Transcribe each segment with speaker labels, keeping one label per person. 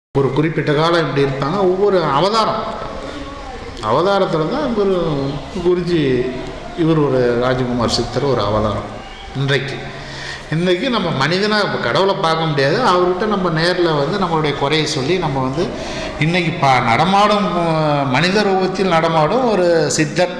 Speaker 1: ஒரு குறிப்பிட்ட காலம் இப்படி இருப்பாங்க ஒவ்வொரு அவதாரம் அவதாரத்தில் தான் ஒரு குருஜி இவர் ஒரு ராஜகுமார் சித்தர் ஒரு அவதாரம் இன்றைக்கு இன்றைக்கி நம்ம மனிதனாக இப்போ கடவுளை பார்க்க முடியாது அவர்கிட்ட நம்ம நேரில் வந்து நம்மளுடைய குறையை சொல்லி நம்ம வந்து இன்றைக்கி பா நடமாடும் அஹ், மனித ரூபத்தில் நடமாடும் ஒரு சித்தர்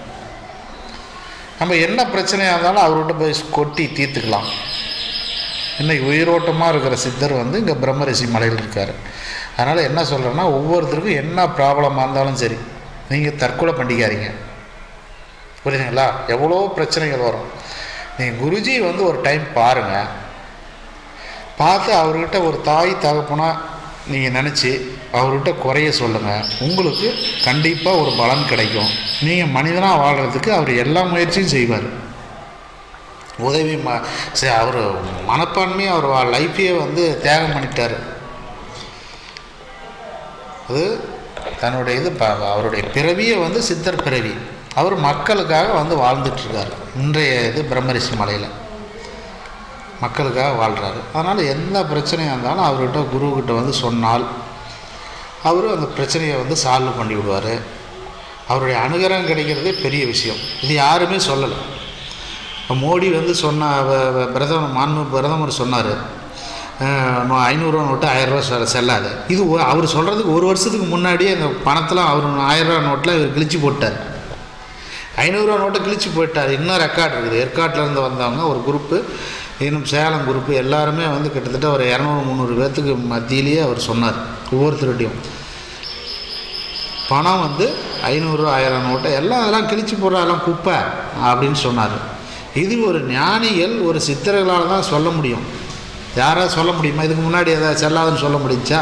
Speaker 1: நம்ம என்ன பிரச்சனையாக இருந்தாலும் அவர்கிட்ட போய் கொட்டி தீர்த்துக்கலாம் இன்னைக்கு உயிரோட்டமாக இருக்கிற சித்தர் வந்து இங்கே பிரம்மரிஷி மலையில் இருக்கார் அதனால் என்ன சொல்கிறேன்னா ஒவ்வொருத்தருக்கும் என்ன ப்ராப்ளமாக இருந்தாலும் சரி நீங்கள் தற்கொலை பண்ணிக்காதீங்க புரியுதுங்களா எவ்வளோ பிரச்சனைகள் வரும் நீங்கள் குருஜி வந்து ஒரு டைம் பாருங்கள் பார்த்து அவர்கிட்ட ஒரு தாய் தகப்பனா நீங்கள் நினச்சி அவர்கிட்ட குறைய சொல்லுங்கள் உங்களுக்கு கண்டிப்பாக ஒரு பலன் கிடைக்கும் நீங்கள் மனிதனாக வாழ்கிறதுக்கு அவர் எல்லா முயற்சியும் செய்வார் உதவி ம சரி அவர் மனப்பான்மையை அவர் லைஃப்பையே வந்து தியாகம் பண்ணிட்டார் அது தன்னுடைய இது ப அவருடைய பிறவியே வந்து சித்தர் பிறவி அவர் மக்களுக்காக வந்து வாழ்ந்துட்டுருக்கார் இன்றைய இது பிரம்மரிஷி மலையில் மக்களுக்காக வாழ்கிறாரு அதனால் எந்த பிரச்சனையாக இருந்தாலும் அவர்கிட்ட குருக்கிட்ட வந்து சொன்னால் அவர் அந்த பிரச்சனையை வந்து சால்வ் பண்ணி விடுவார் அவருடைய அனுகிரகம் கிடைக்கிறதே பெரிய விஷயம் இது யாருமே சொல்லலை இப்போ மோடி வந்து சொன்ன வ- வ- பிரதமர் மாண்பு பிரதமர் சொன்னார் ஐநூறுரூவா நோட்டு ஆயிரரூவா செ செல்லாது இது ஒ- அவர் சொல்கிறதுக்கு ஒரு வருஷத்துக்கு முன்னாடியே இந்த பணத்தில் அவர் ஆயிரரூவா நோட்டில் இவர் கிழிச்சு போட்டார் ஐநூறுரூவா நோட்டை கிழிச்சு போயிட்டார் இன்னும் ரெக்கார்ட் இருக்குது ஏற்காட்டிலேருந்து வந்தவங்க ஒரு குரூப்பு இன்னும் சேலம் குரூப்பு எல்லாருமே வந்து கிட்டத்தட்ட ஒரு இரநூறு முந்நூறு பேர்த்துக்கு மத்தியிலேயே அவர் சொன்னார் ஒவ்வொருத்தருடையும் பணம் வந்து ஐநூறுரூவா ஆயிரம் நோட்டை எல்லாம் அதெல்லாம் கிழிச்சு போடுற அதெல்லாம் குப்பை அப்படின்னு சொன்னார் இது ஒரு ஞானிகள் ஒரு சித்தர்களால் தான் சொல்ல முடியும் யாராவது சொல்ல முடியுமா இதுக்கு முன்னாடி ஏதாவது செல்லாதுன்னு சொல்ல முடிஞ்சா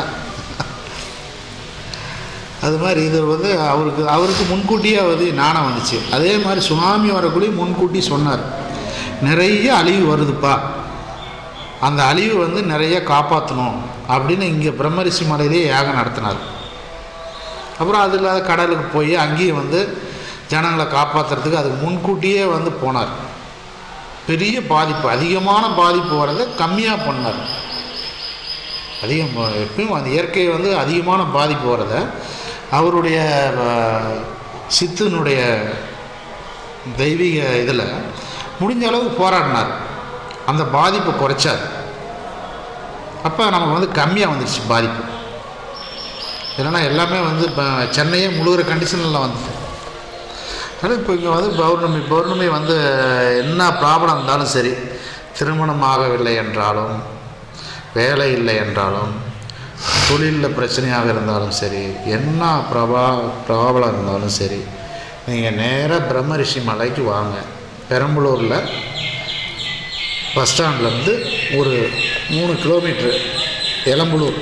Speaker 1: அது மாதிரி இது வந்து அவருக்கு அவருக்கு முன்கூட்டியே வந்து ஞானம் வந்துச்சு அதே மாதிரி சுனாமி வரக்குள்ளே முன்கூட்டி சொன்னார் நிறைய அழிவு வருதுப்பா அந்த அழிவு வந்து நிறைய காப்பாற்றணும் அப்படின்னு இங்கே பிரம்மரிஷி மலையிலே யாகம் நடத்தினார் அப்புறம் அது இல்லாத கடலுக்கு போய் அங்கேயும் வந்து ஜனங்களை காப்பாற்றுறதுக்கு அதுக்கு முன்கூட்டியே வந்து போனார் பெரிய பாதிப்பு அதிகமான பாதிப்பு வரதை கம்மியாக பண்ணார் அதிகம் எப்பயும் அந்த இயற்கை வந்து அதிகமான பாதிப்பு வரதை அவருடைய அஹ், சித்தனுடைய தெய்வீக இதில் முடிஞ்ச அளவுக்கு போராடினார் அந்த பாதிப்பை குறைச்சார் அப்போ நமக்கு வந்து கம்மியாக வந்துடுச்சு பாதிப்பு இல்லைன்னா எல்லாமே வந்து இப்போ சென்னையே முழுகிற கண்டிஷனில் வந்தது ஆனால் இப்போ இங்கே வந்து பௌர்ணமி பௌர்ணமி வந்து என்ன ப்ராப்ளம் இருந்தாலும் சரி திருமணம் ஆகவில்லை என்றாலும் வேலை இல்லை என்றாலும் தொழிலில் பிரச்சனையாக இருந்தாலும் சரி என்ன பிரபா ப்ராப்ளம் இருந்தாலும் சரி நீங்கள் நேராக பிரம்மரிஷி மலைக்கு வாங்க பெரம்பலூரில் பஸ் ஸ்டாண்ட்லேருந்து ஒரு மூணு கிலோமீட்ரு எலம்பலூர்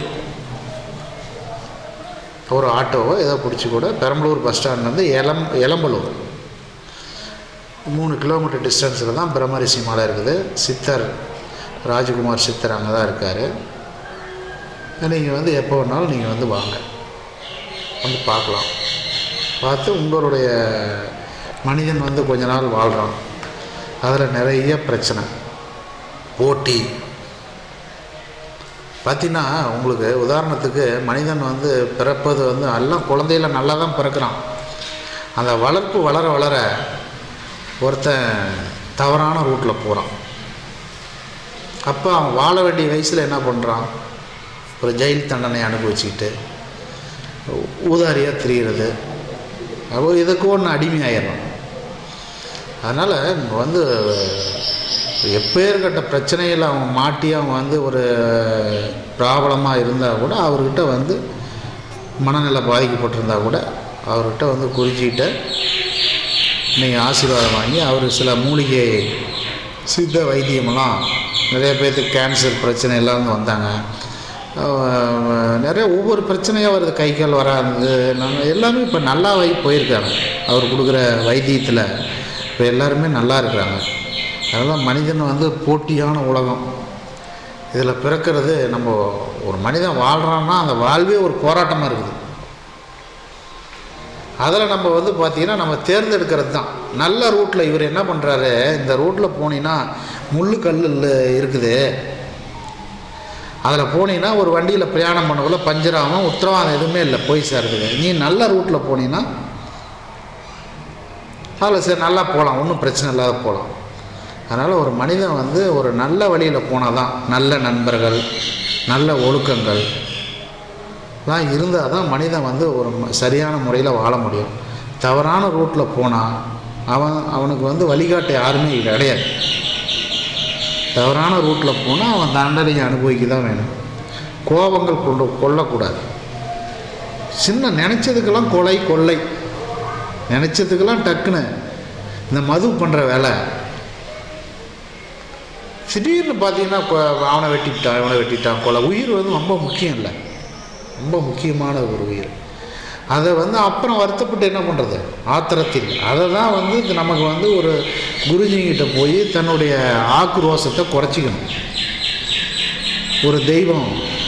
Speaker 1: ஒரு ஆட்டோவோ ஏதோ பிடிச்சி கூட பெரம்பலூர் பஸ் ஸ்டாண்ட்லேருந்து எலம் எலம்பலூர் மூணு கிலோமீட்டர் டிஸ்டன்ஸில் தான் பிரம்மரிஷி மலை இருக்குது சித்தர் ராஜகுமார் சித்தர் அங்கே தான் இருக்கார் நீங்கள் வந்து எப்போ வேணாலும் நீங்கள் வந்து வாங்க வந்து பார்க்கலாம் பார்த்து உங்களுடைய மனிதன் வந்து கொஞ்ச நாள் வாழ்கிறான் அதில் நிறைய பிரச்சனை போட்டி பார்த்தீங்கன்னா உங்களுக்கு உதாரணத்துக்கு மனிதன் வந்து பிறப்பது வந்து எல்லாம் குழந்தையில நல்லா தான் பிறக்கிறான் அந்த வளர்ப்பு வளர வளர ஒருத்தன் தவறான ரூட்டில் போகிறான் அப்போ அவன் வாழ வேண்டிய வயசில் என்ன பண்ணுறான் ஒரு ஜெயில் தண்டனை அனுபவிச்சுக்கிட்டு ஊதாரியாக திரியிறது அப்போ இதுக்கு ஒன்று அடிமையாயிடணும் அதனால் வந்து எப்பேற்பட்ட பிரச்சனையில் அவங்க மாட்டி அவங்க வந்து ஒரு ப்ராப்ளமாக இருந்தால் கூட அவர்கிட்ட வந்து மனநிலை பாதிக்கப்பட்டிருந்தா கூட அவர்கிட்ட வந்து குறிச்சிக்கிட்ட நீங்கள் ஆசீர்வாதம் வாங்கி அவர் சில மூலிகை சித்த வைத்தியமெல்லாம் நிறைய பேர்த்துக்கு கேன்சர் பிரச்சனை எல்லாம் வந்தாங்க அஹ் நிறைய ஒவ்வொரு பிரச்சனையாக வருது கை கால் வராது நாங்கள் எல்லாமே இப்போ நல்லாவே போயிருக்காங்க அவர் கொடுக்குற வைத்தியத்தில் இப்போ எல்லாருமே நல்லா இருக்கிறாங்க அதனால் மனிதன் வந்து போட்டியான உலகம் இதில் பிறக்கிறது நம்ம ஒரு மனிதன் வாழ்கிறான்னா அந்த வாழ்வே ஒரு போராட்டமாக இருக்குது அதில் நம்ம வந்து பார்த்திங்கன்னா நம்ம தேர்ந்தெடுக்கிறது தான் நல்ல ரூட்டில் இவர் என்ன பண்ணுறாரு இந்த ரூட்டில் போனீங்கன்னா முள்ளு கல் இருக்குது அதில் போனீங்கன்னா ஒரு வண்டியில் பிரயாணம் பண்ணக்குள்ள பஞ்சர் ஆகும் உத்தரவாதம் எதுவுமே இல்லை போய் சேர்றதுக்கு நீ நல்ல ரூட்டில் போனீங்கன்னா அதில் சரி நல்லா போகலாம் ஒன்றும் பிரச்சனை இல்லாத போகலாம் அதனால் ஒரு மனிதன் வந்து ஒரு நல்ல வழியில் போனால் தான் நல்ல நண்பர்கள் நல்ல ஒழுக்கங்கள் எல்லாம் இருந்தால் தான் மனிதன் வந்து ஒரு ம- சரியான முறையில் வாழ முடியும் தவறான ரூட்டில் போனால் அவன் அவனுக்கு வந்து வழிகாட்ட யாருமே கிடையாது தவறான ரூட்டில் போனால் அவன் தண்டனையை அனுபவிக்க தான் வேணும் கோபங்கள் கொண்டு கொள்ளக்கூடாது சின்ன நினச்சதுக்கெல்லாம் கொலை கொள்ளை நினச்சதுக்கெல்லாம் டக்குன்னு இந்த மது பண்ணுற வேலை திடீர்னு பார்த்தீங்கன்னா கொ- அவனை வெட்டிவிட்டான் இவனை வெட்டிட்டான் கொலை உயிர் வந்து ரொம்ப முக்கியம் இல்லை ரொம்ப முக்கியமான ஒரு உயிர் அதை வந்து அப்புறம் வருத்தப்பட்டு என்ன பண்ணுறது ஆத்திரத்தில் அதை தான் வந்து இது நமக்கு வந்து ஒரு குருஜிங்கிட்ட போய் தன்னுடைய ஆக்ரோஷத்தை குறைச்சிக்கணும் ஒரு தெய்வம்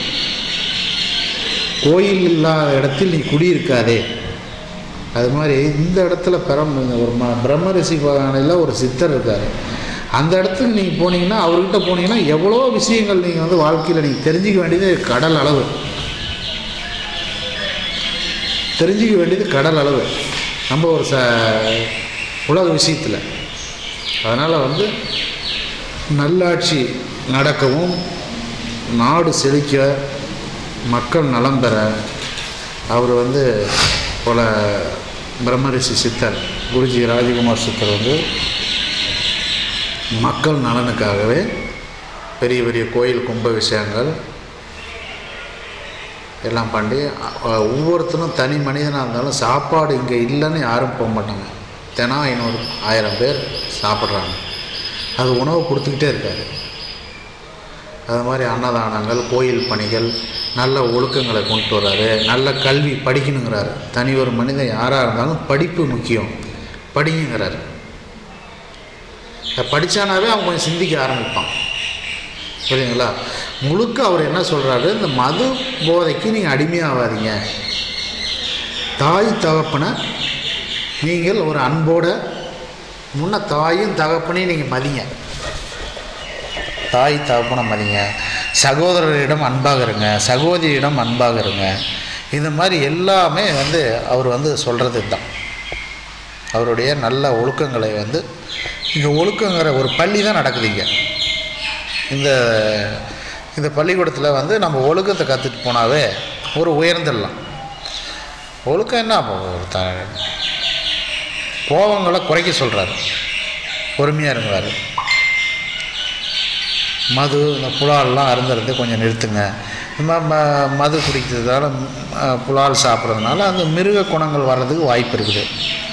Speaker 1: கோயில் இல்லாத இடத்தில் நீ குடியிருக்காதே அது மாதிரி இந்த இடத்துல பெரம் ஒரு ம பிரம்ம ரிஷி பகவானில் ஒரு சித்தர் இருக்கார் அந்த இடத்துக்கு நீங்கள் போனீங்கன்னா அவர்கிட்ட போனீங்கன்னா எவ்வளோ விஷயங்கள் நீங்கள் வந்து வாழ்க்கையில் நீங்கள் தெரிஞ்சிக்க வேண்டியது கடல் அளவு தெரிஞ்சிக்க வேண்டியது கடல் அளவு நம்ம ஒரு ச உலக விஷயத்தில் அதனால் வந்து நல்லாட்சி நடக்கவும் நாடு செழிக்க மக்கள் நலம் பெற அவர் வந்து பல பிரம்மரிஷி சித்தர் குருஜி ராஜகுமார் சித்தர் வந்து மக்கள் நலனுக்காகவே பெரிய பெரிய கோயில் கும்ப விஷயங்கள் எல்லாம் பண்ணி அ- ஒவ்வொருத்தரும் தனி மனிதனாக இருந்தாலும் சாப்பாடு இங்கே இல்லைன்னு யாரும் போக மாட்டாங்க தினம் ஐநூறு ஆயிரம் பேர் சாப்பிட்றாங்க அது உணவு கொடுத்துக்கிட்டே இருக்காரு அது மாதிரி அன்னதானங்கள் கோயில் பணிகள் நல்ல ஒழுக்கங்களை கொண்டு வர்றாரு நல்ல கல்வி படிக்கணுங்கிறாரு தனி ஒரு மனிதன் யாராக இருந்தாலும் படிப்பு முக்கியம் படிங்கிறாரு படித்தானாவே அவன் கொஞ்சம் சிந்திக்க ஆரம்பிப்பான் புரியுதுங்களா முழுக்க அவர் என்ன சொல்கிறாரு இந்த மது போதைக்கு நீங்கள் அடிமையாகாதீங்க தாய் தகப்பனை நீங்கள் ஒரு அன்போட முன்ன தாயும் தகப்பனையும் நீங்கள் மதிங்க தாய் தகப்பனை மதிங்க சகோதரரிடம் அன்பாக இருங்க சகோதரியிடம் அன்பாக இருங்க இந்த மாதிரி எல்லாமே வந்து அவர் வந்து சொல்கிறது தான் அவருடைய நல்ல ஒழுக்கங்களை வந்து இங்கே ஒழுக்கங்கிற ஒரு பள்ளி தான் நடக்குது இங்கே இந்த இந்த பள்ளிக்கூடத்தில் வந்து நம்ம ஒழுக்கத்தை கற்றுட்டு போனாவே ஒரு உயர்ந்துடலாம் ஒழுக்கம் என்ன அப்போ ஒரு த கோபங்களை குறைக்க சொல்கிறாரு பொறுமையாக இருங்கிறாரு மது இந்த புலால்லாம் அருந்துறது கொஞ்சம் நிறுத்துங்க இந்த மாதிரி ம மது குடிக்கிறதால ம், அஹ், புலால் சாப்பிட்றதுனால அந்த மிருக குணங்கள் வர்றதுக்கு வாய்ப்பு இருக்குது